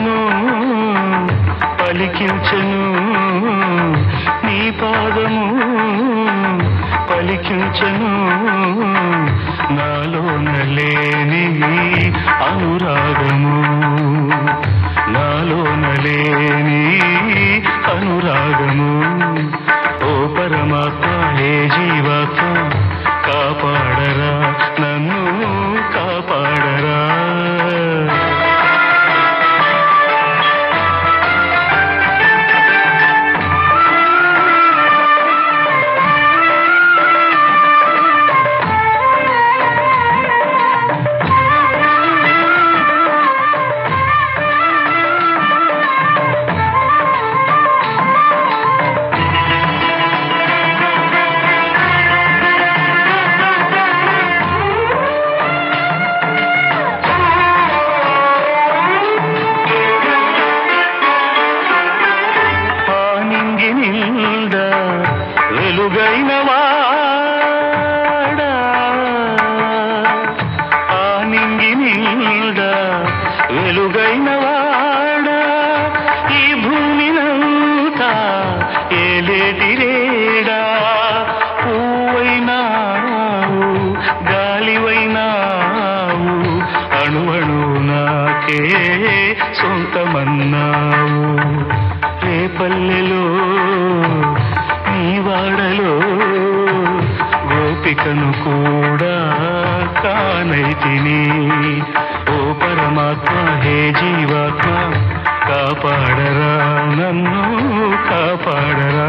పలుకులను పలికించను నీ పాదము పలికించను నాలోన లేని అనురాగము నాలోన లేని అనురాగము ఓ పరమాత్మ హే జీవాత్మ కాపాడరా నన్ను కాపాడరా ఆనింగి నింద వెలుగైన వాడా ఆనింగి నింద వెలుగైన వాడా ఈ భూమినంతా ఏలేటిరేడా పువ్వైనావు గాలివైనావు అణువణు నాకే సొంతమన్నావు రేపల్లెలో నీ వాడలో గోపికను కూడా కానైతిని ఓ పరమాత్మ హే జీవాత్మ కాపాడరా నన్ను కాపాడరా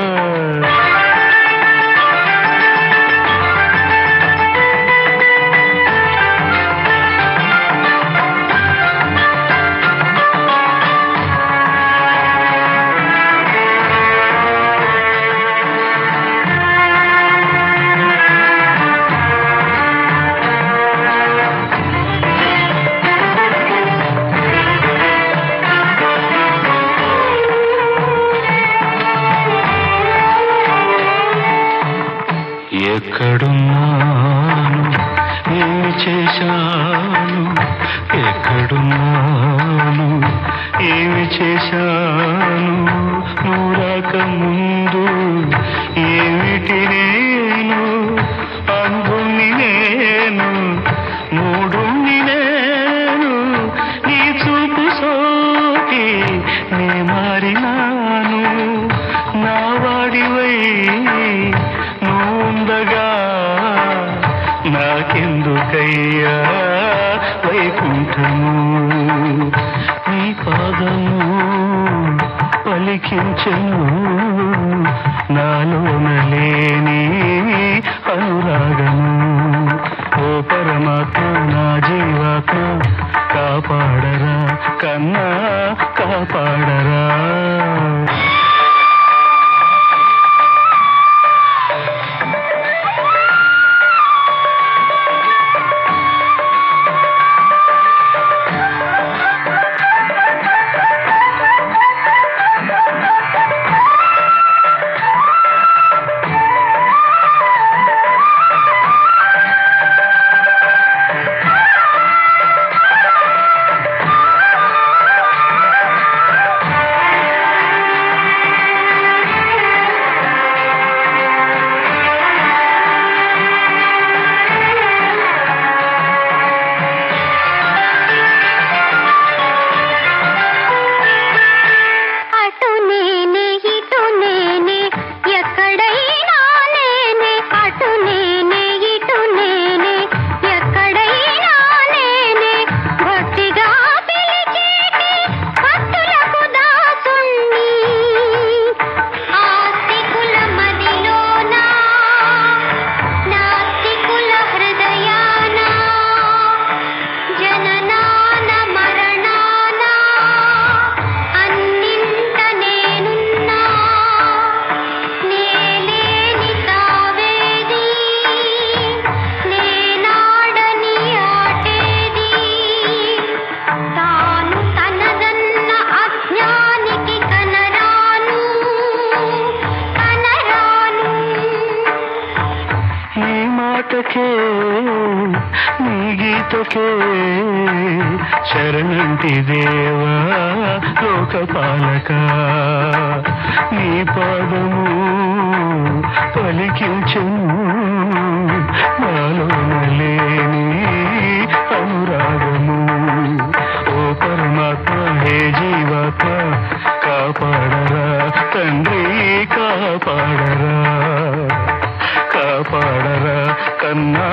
ఎక్కడున్నాను ఏమి చేశాను ఎక్కడున్నాను ఏమి చేశాను నువ్వు రాక ముందు ఏమిటి నేను అందుని నేను మూడుని నేను నీ చూపు సోకి నే మారినాను నా వాడివై నువ్వుండగా నాకెందుకయ్యా వైకుంఠము నీ పాదము పలికించను నాలోన లేని అనురాగము ఓ పరమాత్మ నా జీవాత్మ కాపాడరా కన్నా కాపాడరా లోకపాలక నీ పాదము పలికించను నాలోన లేని అనురాగము ఓ పరమాత్మ హే జీవాత్మ కాపాడరా తండ్రి కాపాడరా కాపాడరా కన్నా